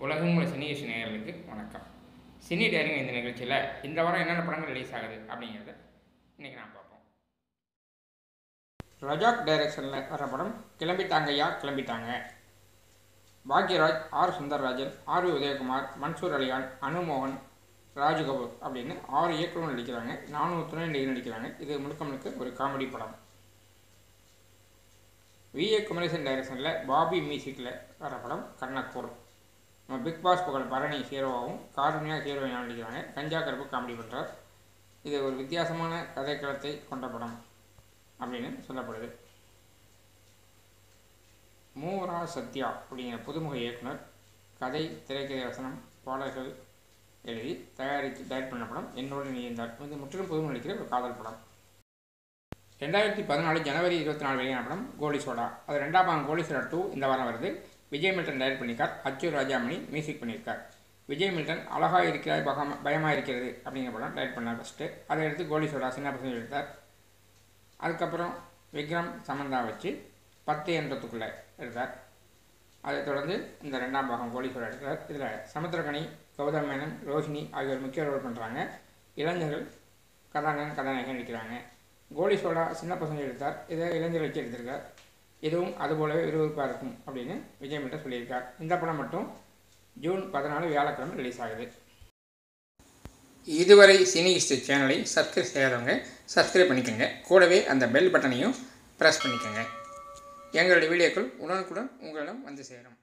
உலகம் உள்ள சினி இசை நேயர்களுக்கு வணக்கம் சினி டேரிங் இந்த நிகழ்ச்சியில் இந்த வாரம் என்னென்ன படங்கள் ரிலீஸ் ஆகுது அப்படிங்கிறத இன்றைக்கி நான் பார்ப்போம் ரஜாக் டைரக்ஷனில் வர படம் கிளம்பிட்டாங்கய்யா கிளம்பிட்டாங்க Bhagyaraj R Sundarrajan R V Udayakumar Mansoor Ali Khan அனுமோகன் ராஜ்கபூர் அப்படின்னு ஆறு இயக்குநர்கள் நடிக்கிறாங்க நானூறு துணை நடிகர் நடிக்கிறாங்க இது முழுக்க முழுக்க ஒரு காமெடி படம் வி ஏ குமரேசன் டைரக்ஷனில் பாபி மியூசிக்கில் வர படம் கண்ணக்கூர் நம்ம பிக் பாஸ் புகழ் பரணி ஹீரோவாகவும் காருண்யா ஹீரோயினாக நடிக்கிறாங்க கஞ்சா கருப்பு காமெடி பண்ணுறார் இது ஒரு வித்தியாசமான கதைக்களத்தை கொண்ட படம் அப்படின்னு சொல்லப்படுது மூரா சத்யா அப்படிங்கிற புதுமுக இயக்குனர் கதை திரைக்கதை வசனம் பாடல்கள் எழுதி தயாரித்து டைரக்ட் பண்ண படம் என்னோடு நீ இருந்தார் இது முற்றிலும் புதுமுக நடிக்கிற ஒரு காதல் படம் ரெண்டாயிரத்தி பதினாலு ஜனவரி இருபத்தி நாலு வெளியான படம் கோலி சோடா அது ரெண்டாம் பாகம் கோலி சோடா டூ இந்த வாரம் வருது விஜய் மில்டன் டைரக்ட் பண்ணியிருக்கார் அச்சு ராஜாமணி மியூசிக் பண்ணியிருக்கார் விஜய் மில்டன் அழகாக இருக்கிறாய் பகமா பயமாக இருக்கிறது அப்படிங்கிற படம் டைரக்ட் பண்ணார் ஃபஸ்ட்டு அதை எடுத்து கோலி சோடா சின்ன பசங்க எடுத்தார் அதுக்கப்புறம் விக்ரம் சமந்தா வச்சு பத்து என்றத்துக்குள்ளே எடுத்தார் அதைத் தொடர்ந்து இந்த ரெண்டாம் பாகம் கோலி சோடா எடுக்கிறார் இதில் சமுத்திரகனி கௌதம் மேனன் ரோஹிணி ஆகியோர் முக்கிய ரோல் பண்ணுறாங்க இளைஞர்கள் கதாநாயகன் கதாநாயகன் நடிக்கிறாங்க கோலி சோடா சின்ன பசங்க எடுத்தார் இதை இளைஞர் வச்சு எடுத்திருக்கார் இதுவும் அதுபோலவே விறுவிறுப்பாக இருக்கும் அப்படின்னு விஜய் மில்டன் சொல்லியிருக்கார் இந்த படம் மட்டும் ஜூன் பதினாலு வியாழக்கிழமை ரிலீஸ் ஆகுது இதுவரை சினி ஹிஸ்ட்ரி சேனலை சப்ஸ்கிரைப் செய்யாதவங்க சப்ஸ்கிரைப் பண்ணிக்கோங்க கூடவே அந்த பெல் பட்டனையும் ப்ரெஸ் பண்ணிக்கோங்க எங்களுடைய வீடியோக்கள் உடனுக்குடன் உங்களிடம் வந்து சேரும்